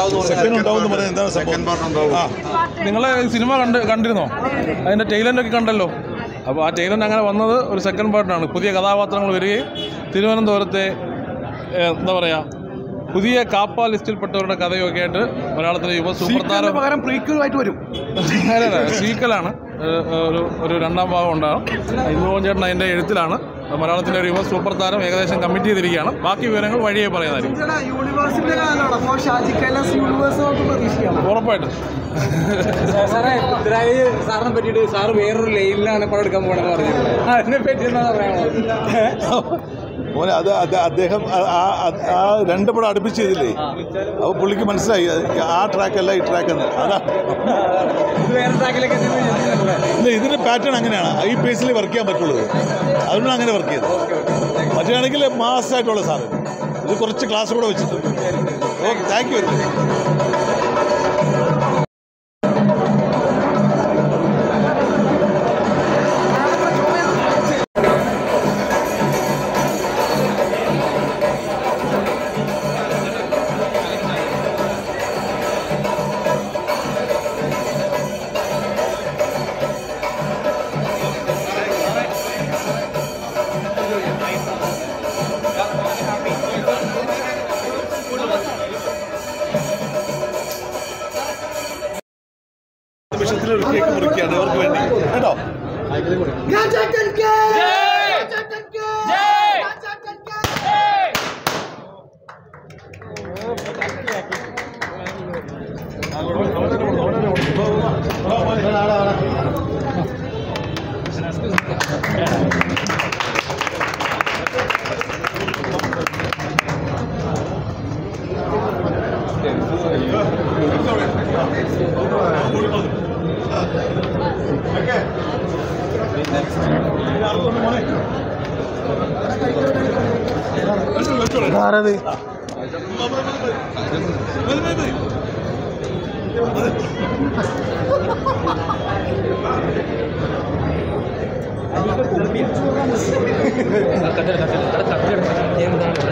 second ഉണ്ടാവും എന്ന് പറയുന്നത് എന്താണ് സെക്കൻഡ് സംഭവം പാർട്ട് ഉണ്ടാവും ആ നിങ്ങൾ സിനിമ കണ്ട് കണ്ടിരുന്നോ അതിൻ്റെ ടൈലൻ്റൊക്കെ കണ്ടല്ലോ അപ്പോൾ ആ ടൈലൻ്റ് അങ്ങനെ വന്നത് ഒരു സെക്കൻഡ് പാർട്ടിനാണ് പുതിയ കഥാപാത്രങ്ങൾ വരികയും തിരുവനന്തപുരത്തെ ഏഹ്, എന്താ പറയുക പുതിയ കാപ്പ ലിസ്റ്റിൽപ്പെട്ടവരുടെ കഥയൊക്കെ ആയിട്ട് മലയാളത്തിലെ യുവ സൂപ്പർ താരം പകരം പ്രീക്വലായിട്ട് വരും സീക്കലാണ് ഒരു ഒരു രണ്ടാം ഭാഗം ഉണ്ടാകും ഇന്നുപോകും ചേട്ടൻ അതിൻ്റെ എഴുത്തിലാണ് മലയാളത്തിലെ ഒരു യുവ സൂപ്പർ താരം ഏകദേശം കമ്മിറ്റ് ചെയ്തിരിക്കുകയാണ് ബാക്കി വിവരങ്ങൾ വഴിയെ പറയുന്നതായിരിക്കും യൂണിവേഴ്സിന്റെ കാലമാണ് അപ്പോൾ ഷാജി കൈലാസ് യൂണിവേഴ്സ് നമുക്ക് പ്രതീക്ഷിക്കാം ഉറപ്പായിട്ടും സാറേ പൃഥ്വിരാജ് സാറിനെ പറ്റിയിട്ട് സാറ് വേറൊരു ലൈനിലാണ് പടം എടുക്കാൻ പോകണമെന്ന് പറഞ്ഞത് അതിനെ പറ്റി എന്താ പറയാനുള്ളത് മോനെ അത് അത് അദ്ദേഹം ആ- ആ- ആ- ആ രണ്ട് പടം അടുപ്പിച്ച് ചെയ്തില്ലേ അപ്പോൾ പുള്ളിക്ക് മനസ്സിലായി അത് ആ ട്രാക്ക് അല്ല ഈ ട്രാക്ക് എന്ന് അതാ ഇത് വേറെ ട്രാക്കിലേക്ക് ഇല്ല ഇതിൻ്റെ പാറ്റേൺ അങ്ങനെയാണ് ഈ പേസിൽ വർക്ക് ചെയ്യാൻ പറ്റുള്ളൂ അതുകൊണ്ടാണ് അങ്ങനെ വർക്ക് ചെയ്തത് മറ്റാണെങ്കിൽ മാസമായിട്ടുള്ള സാധനം ഇത് കുറച്ച് ക്ലാസ് കൂടെ വെച്ചിട്ടുണ്ട് ഓക്കെ താങ്ക് യു നിമിഷത്തിൽ ഒരു കേക്ക് മുറിക്കുകയാണ് അവർക്ക് വേണ്ടി കേട്ടോ ആരത് എന്താണ്